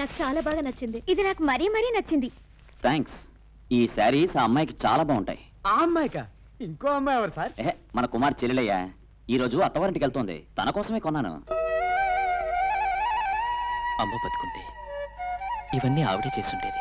నాకు చాలా బాగా నచ్చింది ఇది నాకు మరీ మరీ నచ్చింది థ్యాంక్స్ ఈ శారీస్ ఆ అమ్మాయికి చాలా బాగుంటాయి ఆ అమ్మాయిక ఇంకో అమ్మాయి ఎవరు సార్ ఏహే మన కుమార్ చెల్లెలయ్యా ఈ రోజు అత్తవారింటికి వెళ్తోంది తన కోసమే కొన్నాను అమ్మ బతుకుంటే ఇవన్నీ ఆవిడే చేసుండేది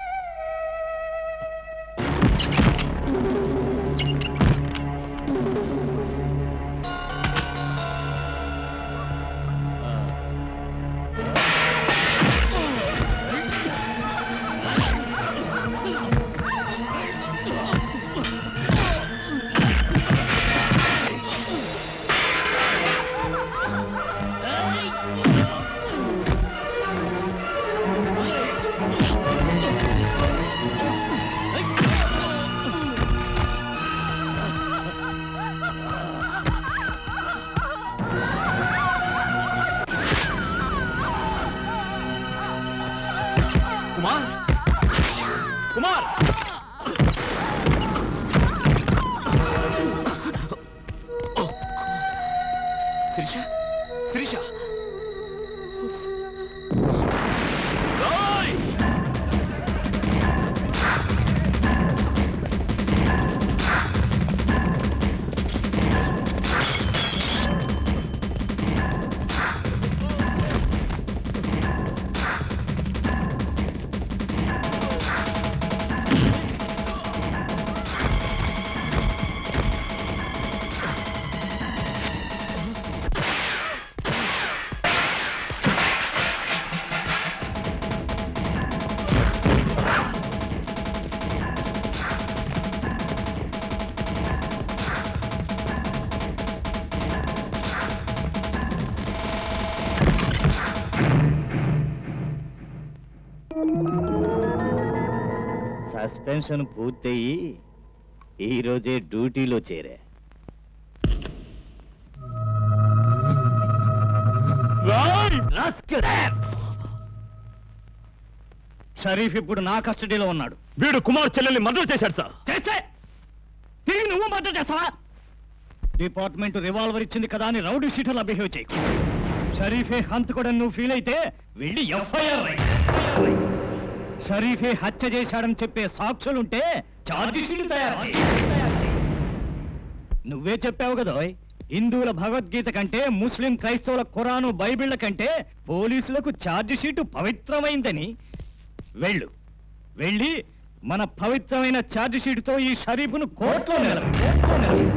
కుమార్ కుమార్ శిరీష శిరీష రాయ్! సస్పెన్షన్ పూర్తయి ఈ రోజే డ్యూటీలో చేరా షరీఫ్ ఇప్పుడు నా కస్టడీలో ఉన్నాడు వీడు కుమార్ చెల్లెల్ని మర్డర్ చేశాడు సార్ చేస్తే తిరిగి నువ్వు మద్దతు చేస్తావా డిపార్ట్మెంట్ రివాల్వర్ ఇచ్చింది కదా అని రౌడీ షీటర్లా బిహేవ్ చేయకు షరీఫే హంతకుడని నువ్వు ఫీల్ అయితే వెళ్ళి ఎఫ్ఐఆర్ షరీఫే హత్య చేశాడని చెప్పే సాక్షులుంటే ఛార్జ్ షీట్ తయారు చేయి. నువ్వే చెప్పావు కదా ఓయ్, హిందువుల భగవద్గీత కంటే ముస్లిం క్రైస్తవుల ఖురాను బైబిళ్ల కంటే పోలీసులకు ఛార్జ్ షీటు పవిత్రమైందని వెళ్ళు వెళ్ళి మన పవిత్రమైన ఛార్జ్ షీటుతో ఈ షరీఫ్ను కోర్టులో నిలబె కోర్టులో నిలబె.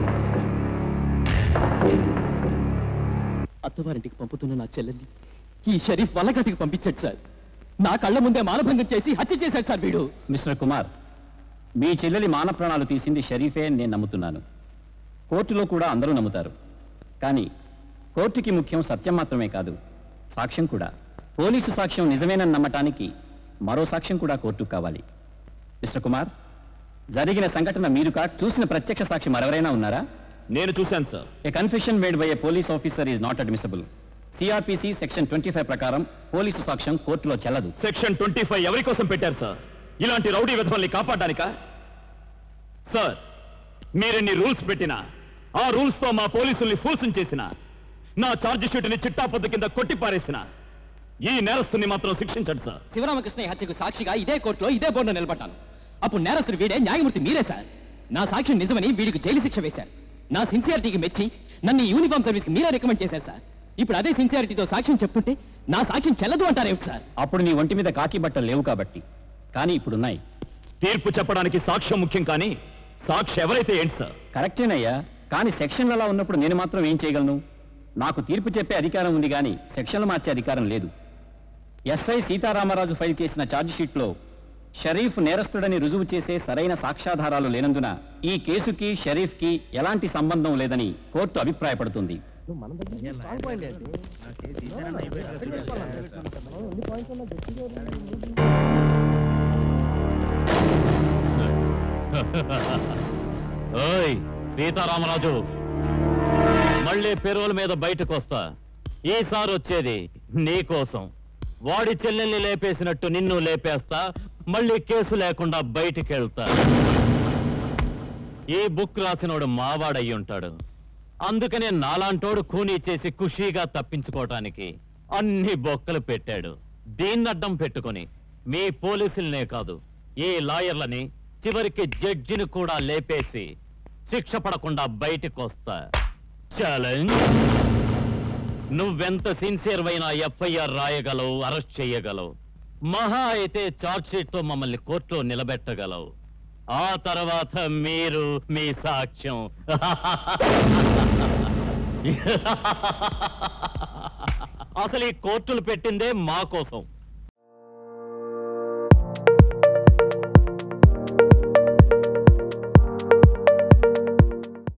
అత్తవారింటికి పంపుతున్న నా చెల్లెల్ని ఈ షరీఫ్ వల్లగతికి పంపించాడు సార్ నా కళ్ళ ముందే మానభంగం చేసి హత్య చేశాడు సార్ వీడు మిస్టర్ కుమార్ మీ చెల్లెలి మాన ప్రాణాలు తీసింది షరీఫే అని నేను నమ్ముతున్నాను కోర్టులో కూడా అందరూ నమ్ముతారు కానీ కోర్టుకి ముఖ్యం సత్యం మాత్రమే కాదు సాక్ష్యం కూడా పోలీసు సాక్ష్యం నిజమేనని నమ్మటానికి మరో సాక్ష్యం కూడా కోర్టుకు కావాలి మిస్టర్ కుమార్ జరిగిన సంఘటన మీరు కా చూసిన ప్రత్యక్ష సాక్షి మరెవరైనా ఉన్నారా నేను చూశాను sir a confession made by a police officer is not admissible CrPC section twenty five ప్రకారం పోలీసు సాక్ష్యం కోర్టులో చెల్లదు సెక్షన్ ట్వంటీ ఫైవ్ ఎవరి కోసం పెట్టారు సార్ ఇలాంటి రౌడీ విధవల్ని కాపాడడానికా సార్ మీరెన్ని రూల్స్ పెట్టినా ఆ రూల్స్ తో మా పోలీసుల్ని ఫూల్సం చేసిన నా ఛార్జ్ షీట్ని చిట్టాపద్దు కింద కొట్టి పారేసిన ఈ నేరస్తుని మాత్రం శిక్షించండి సార్ శివరామకృష్ణ హత్యకు సాక్షిగా ఇదే కోర్టులో ఇదే బోర్డులో నిలబడ్డాను అప్పుడు నేరస్తుడు వీడే న్యాయమూర్తి మీరే సార్ నా సాక్ష్యం నిజమని వీడికి జైలు శిక్ష వేశారు నా సిన్సియారిటీకి మెచ్చి నన్ను ఈ యూనిఫామ్ సర్వీస్కి మీరే రికమెండ్ చేశారు సార్ ఇప్పుడు అదే సిన్సియారిటీతో సాక్ష్యం చెప్తుంటే నా సాక్ష్యం చెల్లదు అంటారేమిటి సార్ అప్పుడు నీ ఒంటి మీద కాకి బట్టలు లేవు కాబట్టి కానీ ఇప్పుడున్నాయి తీర్పు చెప్పడానికి సాక్ష్యం ముఖ్యం కానీ సాక్షి ఎవరైతే ఏంటి సార్ కరెక్టేనయ్యా కానీ సెక్షన్లు అలా ఉన్నప్పుడు నేను మాత్రం ఏం చేయగలను నాకు తీర్పు చెప్పే అధికారం ఉంది కానీ సెక్షన్లు మార్చే అధికారం లేదు ఎస్ఐ సీతారామరాజు ఫైల్ చేసిన ఛార్జ్ షీట్లో షరీఫ్ నేరస్తుడని రుజువు చేసే సరైన సాక్ష్యాధారాలు లేనందున ఈ కేసుకి షరీఫ్కి ఎలాంటి సంబంధం లేదని కోర్టు అభిప్రాయపడుతుంది ఓయ్ సీతారామరాజు మళ్ళీ పెరువుల మీద బయటకు వస్తా ఈసారి వచ్చేది నీ కోసం వాడి చెల్లెల్ని లేపేసినట్టు నిన్ను లేపేస్తా మళ్ళీ కేసు లేకుండా బయటికి వెళ్తా ఈ బుక్ రాసినోడు మావాడయ్యి ఉంటాడు అందుకనే నాలాంటోడు కూనీ చేసి ఖుషీగా తప్పించుకోవటానికి అన్ని బొక్కలు పెట్టాడు దీన్నడ్డం పెట్టుకొని మీ పోలీసులనే కాదు ఈ లాయర్లని చివరికి జడ్జిని కూడా లేపేసి శిక్ష పడకుండా బయటకు వస్తా ఛాలెంజ్ నువ్వెంత సిన్సియర్ అయినా ఎఫ్ఐఆర్ రాయగలవు అరెస్ట్ చేయగలవు మహా అయితే చార్జ్ షీట్ తో మమ్మల్ని కోర్టులో నిలబెట్టగలవు ఆ తర్వాత మీరు మీ సాక్ష్యం అసలు ఈ కోర్టులు పెట్టిందే మా కోసం